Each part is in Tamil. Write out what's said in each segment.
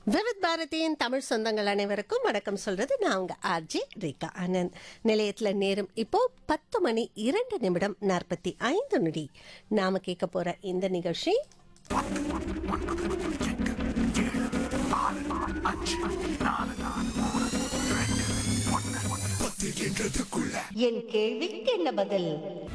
விவித் பாரதியின் தமிழ் சொந்தங்கள் அனைவருக்கும் வணக்கம் சொல்றது நான் உங்க ஆர்ஜே ரேகா ஆனந்த் நிலையத்துல நேரம் இப்போ பத்து மணி இரண்டு நிமிடம் நாற்பத்தி ஐந்து நொடி நாம கேட்க போற இந்த நிகழ்ச்சி என் கேள்விக்கு என்ன பதில்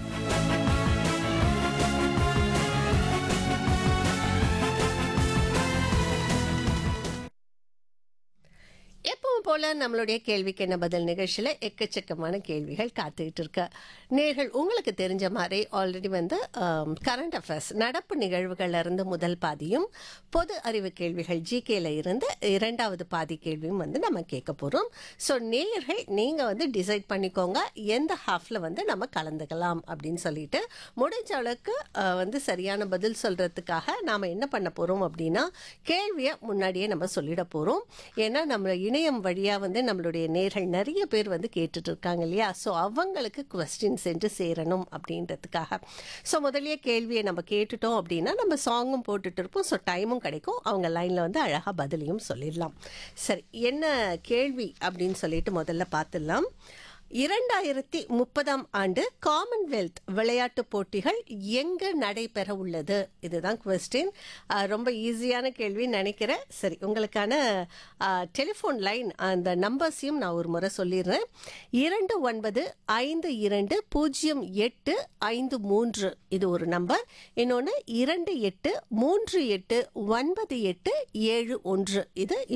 எப்பவும் போல நம்மளுடைய கேள்விக்கு என்ன பதில் நிகழ்ச்சியில் எக்கச்சக்கமான கேள்விகள் காத்துக்கிட்டு இருக்கு நேர்கள் உங்களுக்கு தெரிஞ்ச மாதிரி ஆல்ரெடி வந்து கரண்ட் அஃபேர்ஸ் நடப்பு நிகழ்வுகள்ல இருந்து முதல் பாதியும் பொது அறிவு கேள்விகள் ஜிகேல இருந்து இரண்டாவது பாதி கேள்வியும் வந்து நம்ம கேட்க போறோம் ஸோ நேயர்கள் நீங்க வந்து டிசைட் பண்ணிக்கோங்க எந்த ஹாஃப்ல வந்து நம்ம கலந்துக்கலாம் அப்படின்னு சொல்லிட்டு முடிஞ்ச அளவுக்கு அஹ், வந்து சரியான பதில் சொல்றதுக்காக நாம என்ன பண்ண போறோம் அப்படின்னா கேள்வியை முன்னாடியே நம்ம சொல்லிட போறோம் ஏன்னா நம்ம இணையம் வழியா வந்து நம்மளுடைய நேர்கள் நிறைய பேர் வந்து கேட்டுட்டு இருக்காங்க இல்லையா ஸோ அவங்களுக்கு கொஸ்டின் சென்று சேரணும் அப்படின்றதுக்காக ஸோ முதல்லயே கேள்வியை நம்ம கேட்டுட்டோம் அப்படின்னா நம்ம சாங்கும் போட்டுட்டு இருப்போம் ஸோ டைமும் கிடைக்கும் அவங்க லைன்ல வந்து அழகா பதிலையும் சொல்லிடலாம் சரி என்ன கேள்வி அப்படின்னு சொல்லிட்டு முதல்ல பார்த்துடலாம் இரண்டாயிரத்தி முப்பதாம் ஆண்டு காமன்வெல்த் விளையாட்டுப் போட்டிகள் எங்க நடைபெற உள்ளது இதுதான் கொஸ்டின் ரொம்ப ஈஸியான கேள்வி நினைக்கிறேன் சரி உங்களுக்கான டெலிஃபோன் லைன் அந்த நம்பர்ஸையும் நான் ஒரு முறை சொல்லிடுறேன் இரண்டு ஒன்பது ஐந்து இரண்டு பூஜ்ஜியம் எட்டு ஐந்து மூன்று இது ஒரு நம்பர் இன்னொன்று இரண்டு எட்டு மூன்று எட்டு ஒன்பது எட்டு ஏழு ஒன்று இது